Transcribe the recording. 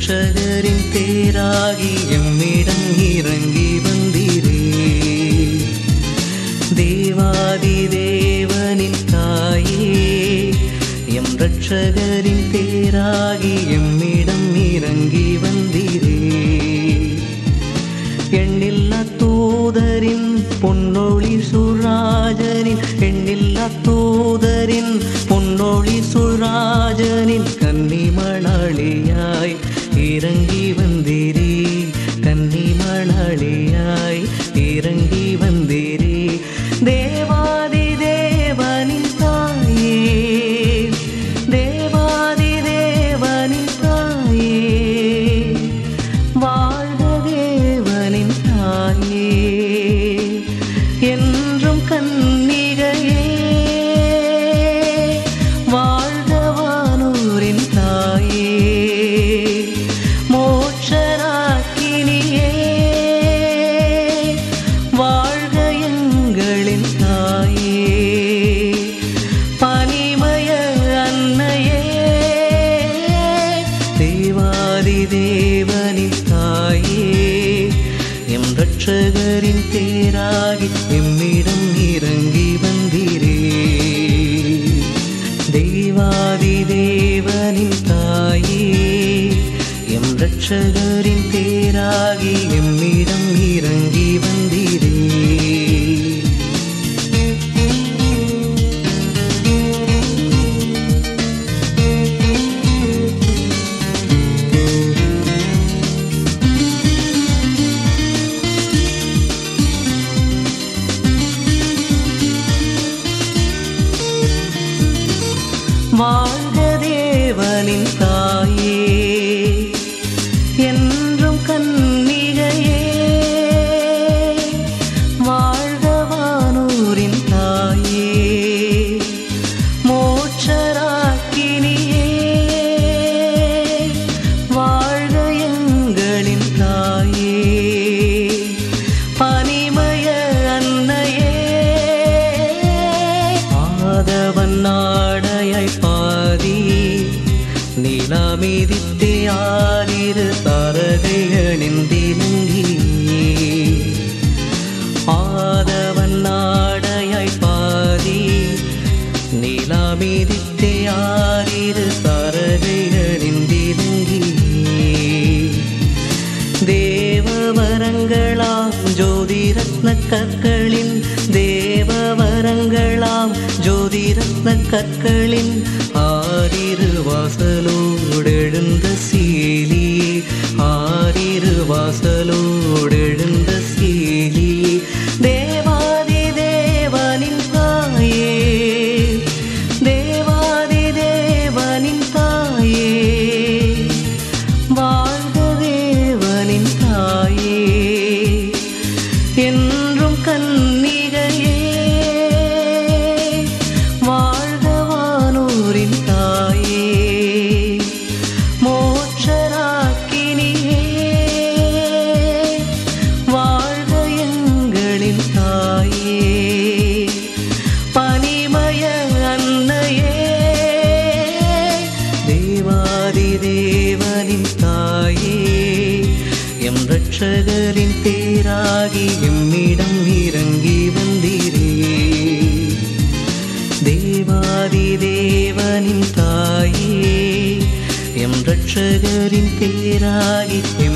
ரட்சகரின் தேராகி எம்மிடம் இறங்கி வந்தீரே தேவாதி தேவனின் தாயே எம் ரட்சகரின் தேராகி எம்மிடம் இறங்கி வந்தீரே எண்ணில்லா தூதரின் பொன்னொழி சுராஜனின் எண்ணில்லா தூதரின் பொன்னொழி சுராஜனின் கன்னிமணாளியாய் இறங்கி வந்தீரே கன்னிமணாளியாய் இறங்கி வந்தீரே தேவாதி தேவனின் தாயே தேவாதி தேவனின் தாயே வாழ்க தேவனின் தாயே என்றும் கன்னிகையே வாழ்க வானூரின் தாயே மோட்சராக்கினியே வாழ்க எங்களின் தாயே பனிமய அன்னையே தேவாதி தேவனின் தாயே எம் ரட்சகரின் தேராகி எம்மிடம் இறங்கி வந்தீரே தேவாதி தேவனின் தாயே எம் ரட்சகரின் தேராகி எம்மிடம் இறங்கி வந்தீரே வாழ்க தேவனின் தாயே என்றும் கன்னிகையே வாழ்க வானூரின் தாயே மோட்சராக்கினியே வாழ்க எங்களின் தாயே பனிமய அன்னையே ஆதவன் நாடையாய் பாதி நிலாமிதித்தே ஆறிரு தரகைகளின் தினங்கி ஆதவன் நாடையாய் பாதி நிலாமிதித்தே ஆறிரு தரகைகளின் தினங்கி தேவவரங்களாம் ஜோதிரத்ன கற்களின் தேவவரங்களாம் ஜோதிரத்ன கற்களின் ஆறிரு வாசலோடெழுந்த சீலி ஆறிரு வாசலோடெழுந்த சீலி தேவாதி தேவனின் தாயே தேவாதி தேவனின் தாயே வாழ்க தேவனின் தாயே என்றும் கன்னிகையே வாழ்க வானூரின் தாயே மோட்சராக்கினியே வாழ்க எங்களின் தாயே பனிமய அன்னையே தேவாதி தேவனின் தாயே எம் ரட்சகரின் தேராகி எம்மிடம் இறங்கி வந்தீரே தேவாதி தேவனின் தாயே எம் ரட்சகரின் தேராகி